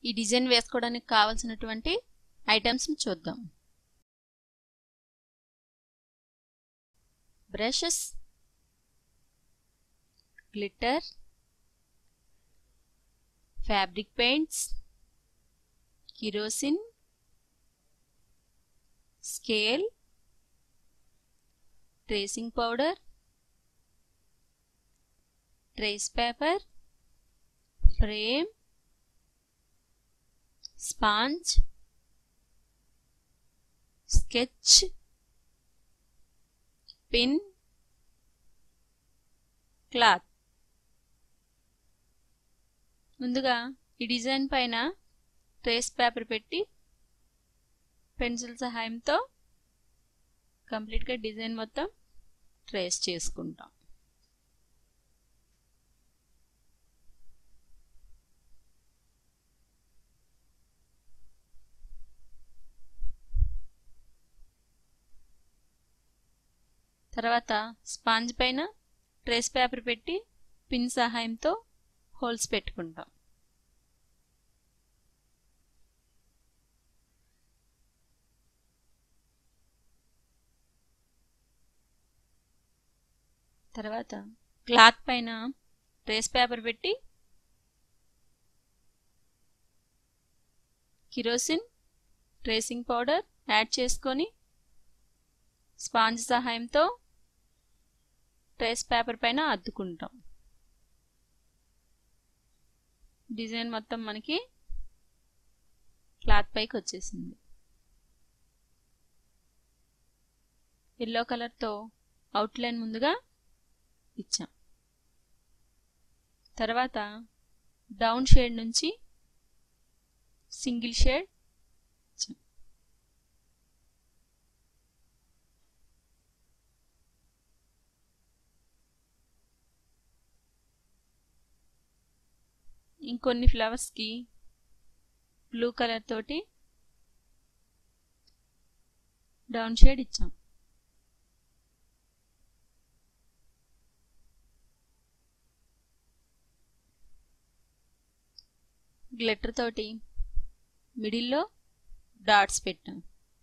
ఈ డిజైన్ వేసుకోవడానికి కావాల్సినటువంటి ఐటమ్స్ని చూద్దాం brushes glitter fabric paints kerosene scale tracing powder trace paper frame sponge sketch pin cloth ముందుగా ఈ డిజైన్ పైన ట్రేస్ పేపర్ పెట్టి పెన్సిల్ సహాయంతో కంప్లీట్గా డిజైన్ మొత్తం ట్రేస్ చేసుకుంటాం తర్వాత స్పాంజ్ పైన ట్రేస్ పేపర్ పెట్టి పిన్ సహాయంతో హోల్స్ పెట్టుకుంటాం తర్వాత క్లాత్ పైన ట్రేస్ పేపర్ పెట్టి కిరోసిన్ ట్రేసింగ్ పౌడర్ యాడ్ చేసుకొని స్పాంజ్ సహాయంతో ట్రేస్ పేపర్ పైన అద్దుకుంటాం డిజైన్ మొత్తం మనకి క్లాత్ పైకి వచ్చేసింది ఎల్లో కలర్తో అవుట్లైన్ ముందుగా ఇచ్చాం తర్వాత డౌన్ షేడ్ నుంచి సింగిల్ షేడ్ ఇచ్చాం ఇంకొన్ని ఫ్లవర్స్కి బ్లూ కలర్ తోటి డౌన్ షేడ్ ఇచ్చాం గ్లిటర్ తోటి మిడిల్లో డాట్స్ పెట్టాం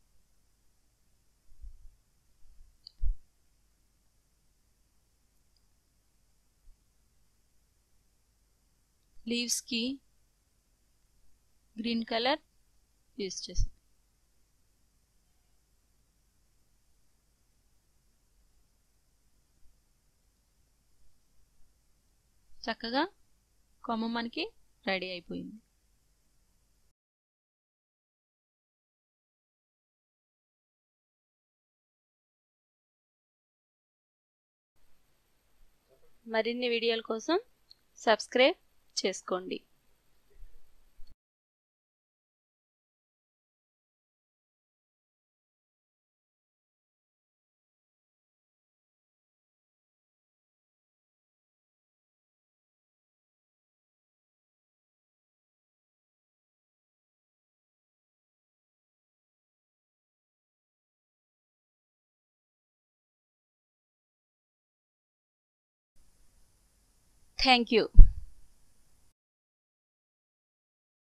లీవ్స్కి గ్రీన్ కలర్ యూస్ చేసాం చక్కగా కొమ్మ మనకి రెడీ అయిపోయింది మరిన్ని వీడియోల కోసం సబ్స్క్రైబ్ చేసుకోండి థ్యాంక్ యూ